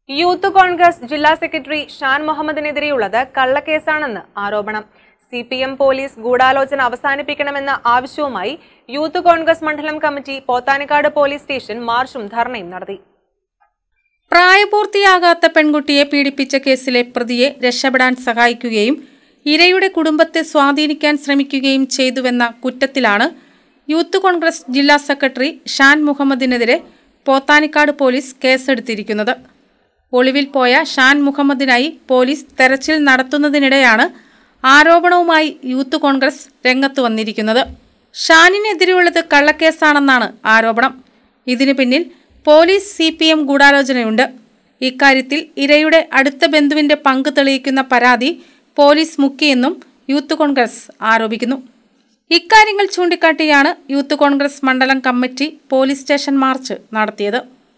youth Congress ജില്ലാ secretary Shaan മുഹമ്മദിനെതിരെയുള്ളത് കള്ളക്കേസാണെന്ന് ആരോപണം C P M police ഗൂഢാലോചന അവസാനിപ്പിക്കണമെന്ന ആവശ്യവുമായി യൂത്ത് കോൺഗ്രസ് മണ്ഡലം കമ്മിറ്റി പോത്താനിക്കാട് പോലീസ് സ്റ്റേഷൻ മാർച്ചും ധർണയും നടത്തി പ്രായപൂർത്തിയാകാത്ത പെൺകുട്ടിയെ പീഡിപ്പിച്ച കേസിലെ പ്രതിയെ രക്ഷപ്പെടാൻ സഹായിക്കുകയും ഇരയുടെ കുടുംബത്തെ സ്വാധീനിക്കാൻ ശ്രമിക്കുകയും ചെയ്തുവെന്ന കുറ്റത്തിലാണ് യൂത്ത് കോൺഗ്രസ് ജില്ലാ സെക്രട്ടറി ഷാൻ മുഹമ്മദിനെതിരെ പോത്താനിക്കാട് പോലീസ് കേസെടുത്തിരിക്കുന്നത് ഒളിവിൽ പോയ ഷാൻ മുഹമ്മദിനായി പോലീസ് തെരച്ചിൽ നടത്തുന്നതിനിടെയാണ് ആരോപണവുമായി യൂത്ത് കോൺഗ്രസ് രംഗത്ത് വന്നിരിക്കുന്നത് ഷാനിനെതിരെയുള്ളത് കള്ളക്കേസാണെന്നാണ് ആരോപണം ഇതിനു പിന്നിൽ പോലീസ് സി പി എം ഗൂഢാലോചനയുണ്ട് ഇക്കാര്യത്തിൽ ഇരയുടെ അടുത്ത ബന്ധുവിന്റെ പങ്ക് തെളിയിക്കുന്ന പരാതി പോലീസ് മുക്കിയെന്നും യൂത്ത് കോൺഗ്രസ് ആരോപിക്കുന്നു ഇക്കാര്യങ്ങൾ ചൂണ്ടിക്കാട്ടിയാണ് യൂത്ത് കോൺഗ്രസ് മണ്ഡലം കമ്മിറ്റി പോലീസ് സ്റ്റേഷൻ മാർച്ച് നടത്തിയത്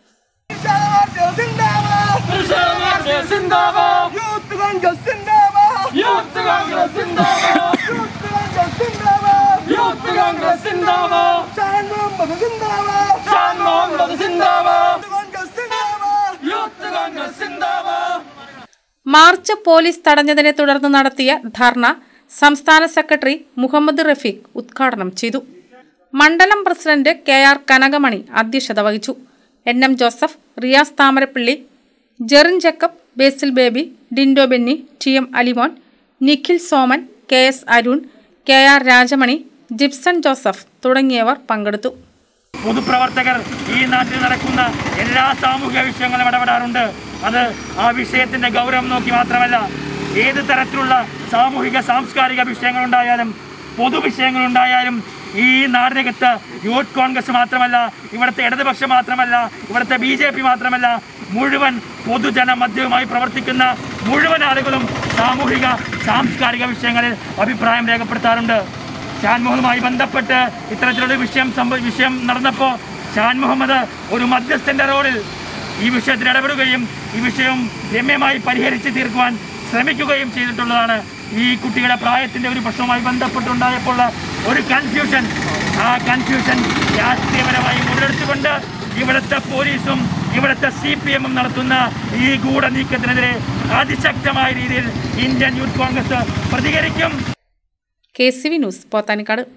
യൂത്ത് കോൺഗ്രസ് സിന്ദാബാദ് യൂത്ത് കോൺഗ്രസ് സിന്ദാബാദ് യൂത്ത് കോൺഗ്രസ് സിന്ദാബാദ് യൂത്ത് കോൺഗ്രസ് സിന്ദാബാദ് ഷാൻ മുഹമ്മദ് സിന്ദാബാദ് ഷാൻ മുഹമ്മദ് സിന്ദാബാദ് യൂത്ത് കോൺഗ്രസ് സിന്ദാബാദ് യൂത്ത് കോൺഗ്രസ് സിന്ദാബാദ് മാർച്ച് പോലീസ് തടഞ്ഞതിനെ തുടർന്ന് നടത്തിയ ധർണ സംസ്ഥാന സെക്രട്ടറി മുഹമ്മദ് റഫീഖ് ഉദ്ഘാടനം ചെയ്തു മണ്ഡലം പ്രസിഡന്റ് കെ ആർ കനകമണി അധ്യക്ഷത വഹിച്ചു N M Joseph Riyas Thamarappally Jerin Jacob Basil Baby Dindo Benny T M Alimon Nikhil Soman K S Arun K R Rajamani Jipson Joseph തുടങ്ങിയവർ പങ്കെടുത്തു പൊതുപ്രവർത്തകർ ഈ നാട്ടിൽ നടക്കുന്ന എല്ലാ സാമൂഹിക വിഷയങ്ങളും ഇടപെടാറുണ്ട് അത് ആ വിഷയത്തിന്റെ ഗൗരവം നോക്കി മാത്രമല്ല ഏത് തരത്തിലുള്ള സാമൂഹിക സാംസ്കാരിക വിഷയങ്ങളുണ്ടായാലും പൊതുവിഷയങ്ങളുണ്ടായാലും ഈ നാടിനകത്ത് യൂത്ത് കോൺഗ്രസ് മാത്രമല്ല ഇവിടുത്തെ ഇടതുപക്ഷം മാത്രമല്ല ഇവിടുത്തെ ബി ജെ പി മാത്രമല്ല മുഴുവൻ പൊതുജന മധ്യവുമായി പ്രവർത്തിക്കുന്ന മുഴുവൻ ആളുകളും സാമൂഹിക സാംസ്കാരിക വിഷയങ്ങളിൽ അഭിപ്രായം രേഖപ്പെടുത്താറുണ്ട് ഷാൻ മുഹമ്മദുമായി ബന്ധപ്പെട്ട് ഇത്തരത്തിലൊരു വിഷയം സംഭവ വിഷയം നടന്നപ്പോൾ ഷാൻ മുഹമ്മദ് ഒരു മധ്യസ്ഥന്റെ റോളിൽ ഈ വിഷയത്തിൽ ഇടപെടുകയും ഈ വിഷയം രമ്യമായി പരിഹരിച്ച് തീർക്കുവാൻ ശ്രമിക്കുകയും ചെയ്തിട്ടുള്ളതാണ് ഈ കുട്ടിയുടെ പ്രായത്തിന്റെ ഒരു പ്രശ്നവുമായി ബന്ധപ്പെട്ടുണ്ടായപ്പോൾ ഒരു കൺഫ്യൂഷൻ ആ കൺഫ്യൂഷൻ രാഷ്ട്രീയപരമായി മുതലെടുത്തുകൊണ്ട് ഇവിടുത്തെ പോലീസും ഇവിടുത്തെ സി പി എമ്മും നടത്തുന്ന ഈ ഗൂഢനീക്കത്തിനെതിരെ അതിശക്തമായ രീതിയിൽ ഇന്ത്യൻ യൂത്ത് കോൺഗ്രസ് പ്രതികരിക്കും K C V news Pothanikkad